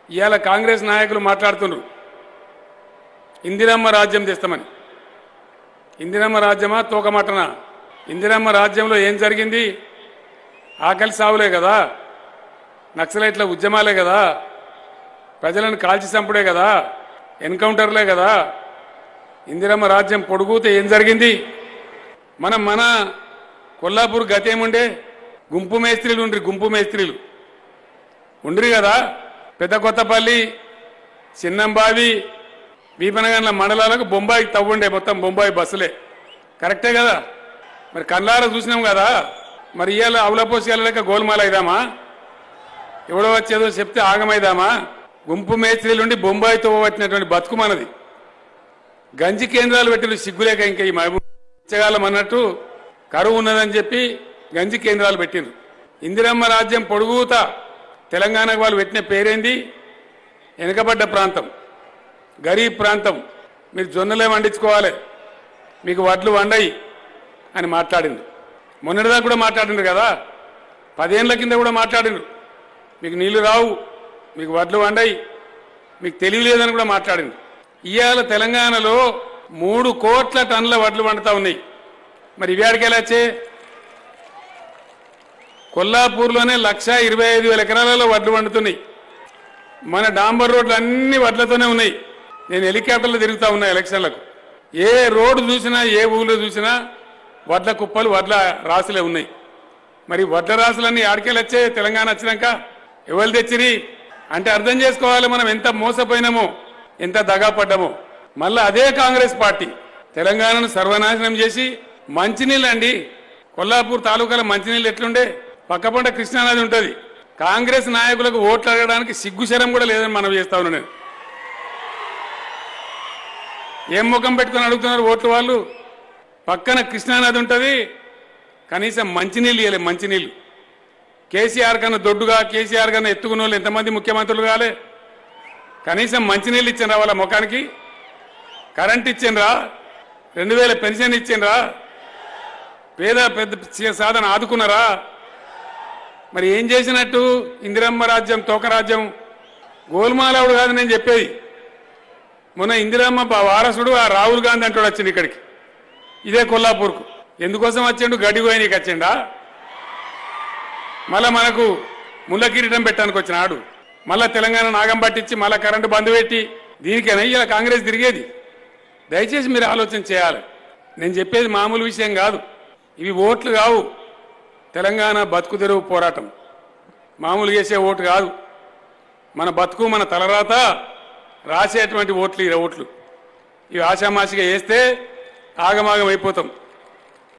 ఇవాళ కాంగ్రెస్ నాయకులు మాట్లాడుతున్నారు ఇందిరమ్మ రాజ్యం తెస్తామని ఇందిరమ్మ రాజ్యమా తోకమటనా ఇందిరమ్మ రాజ్యంలో ఏం జరిగింది ఆకలి సావులే కదా నక్సలైట్ల ఉద్యమాలే కదా ప్రజలను కాల్చి చంపుడే కదా ఎన్కౌంటర్లే కదా ఇందిరమ్మ రాజ్యం పొడుగుతే ఏం జరిగింది మనం మన కొల్లాపూర్ గతి ఏముండే గుంపు మేస్త్రీలు ఉండ్రి గుంపు మేస్త్రీలు ఉండ్రి కదా పెద్ద కొత్తపల్లి చిన్నంబావి వీపనగండ్ల మండలాలకు బొంబాయి తవ్వుండే మొత్తం బొంబాయి బస్సులే కరెక్టే కదా మరి కళ్ళారా చూసినాం కదా మరి ఇవాళ అవులపోసి వెళ్ళలేక గోల్మాల అయిదామా ఎవడో వచ్చేదో చెప్తే ఆగమైదామా గుంపు మేస్త్రీలుండి బొంబాయి తవ్వబట్టినటువంటి బతుకు మనది గంజి కేంద్రాలు పెట్టిన సిగ్గులేక ఇంకా ఈ మహబూబ్ ఇచ్చగాలం అన్నట్టు కరువు ఉన్నదని చెప్పి గంజి కేంద్రాలు పెట్టిండ్రు ఇందిరమ్మ రాజ్యం పొడుగుత తెలంగాణకు వాళ్ళు పెట్టిన పేరేంది వెనుకబడ్డ ప్రాంతం గరీబ్ ప్రాంతం మీరు జొన్నలే వండించుకోవాలి మీకు వడ్లు వండయి అని మాట్లాడిండు మొన్నటిదాకా కూడా మాట్లాడిండ్రు కదా పదేళ్ల కింద కూడా మాట్లాడిండ్రు మీకు నీళ్లు రావు మీకు వడ్లు వండయి మీకు తెలివి లేదని కూడా మాట్లాడింది ఇవాళ తెలంగాణలో మూడు కోట్ల టన్నుల వడ్లు వండుతా ఉన్నాయి మరి ఇవాడికి ఎలా వచ్చే కొల్లాపూర్లోనే లక్ష ఇరవై ఐదు వేల ఎకరాలలో వడ్లు వండుతున్నాయి మన డాంబర్ రోడ్లు అన్ని వడ్లతోనే ఉన్నాయి నేను హెలికాప్టర్లో తిరుగుతా ఉన్నా ఎలక్షన్లకు ఏ రోడ్డు చూసినా ఏ ఊళ్ళో చూసినా వడ్ల కుప్పలు వడ్ల రాసులే ఉన్నాయి మరి వడ్ల రాసులన్నీ ఆడికెళ్ళి వచ్చే తెలంగాణ వచ్చినాక ఎవరు తెచ్చిరి అంటే అర్థం చేసుకోవాలి మనం ఎంత మోసపోయినామో ఎంత దగా పడ్డామో మళ్ళా అదే కాంగ్రెస్ పార్టీ తెలంగాణను సర్వనాశనం చేసి మంచినీళ్ళు అండి కొల్లాపూర్ తాలూకాలో మంచినీళ్ళు ఎట్లుండే పక్కపంట కృష్ణానది ఉంటుంది కాంగ్రెస్ నాయకులకు ఓట్లు అడగడానికి సిగ్గుశరం కూడా లేదని మనం చేస్తా ఉన్నాను నేను ఏం ముఖం పెట్టుకొని అడుగుతున్నారు ఓట్లు వాళ్ళు పక్కన కృష్ణానది ఉంటుంది కనీసం మంచినీళ్ళు ఇవ్వలే మంచినీళ్ళు కేసీఆర్ కన్నా దొడ్డుగా కేసీఆర్ కన్నా ఎత్తుకున్న వాళ్ళు ఎంతమంది ముఖ్యమంత్రులు కాలే కనీసం మంచినీళ్ళు ఇచ్చిండ్రా వాళ్ళ ముఖానికి కరెంట్ ఇచ్చిండ్రా రెండు వేల పెన్షన్ ఇచ్చిండ్రా పేద పెద్ద చే- సాధన ఆదుకున్నారా మరి ఏం చేసినట్టు ఇందిరమ్మ రాజ్యం తోక రాజ్యం గోల్మాలవుడు కాదు నేను చెప్పేది మొన్న ఇందిరమ్మ బా- వారసుడు ఆ రాహుల్ గాంధీ అంటాడు వచ్చింది ఇక్కడికి ఇదే కొల్లాపూర్కు ఎందుకోసం వచ్చిండు గడ్డి కోయనీకి వచ్చిండా మళ్ళా మనకు ముళ్ళ కిరీటం పెట్టడానికి వచ్చిన ఆడు మళ్ళా తెలంగాణ నాగం పట్టించి మళ్ళా కరెంటు బంద్ పెట్టి దీనికైనా ఇలా కాంగ్రెస్ తిరిగేది దయచేసి మీరు ఆలోచన చేయాలి నేను చెప్పేది మామూలు విషయం కాదు ఇవి ఓట్లు కావు తెలంగాణ బతుకు తెరువు పోరాటం మామూలు చేసే ఓటు కాదు మన బతుకు మన తలరాత రాసేటువంటి ఓట్లు ఈ ఓట్లు ఇవి ఆషామాషిగా వేస్తే ఆగమాగం అయిపోతాం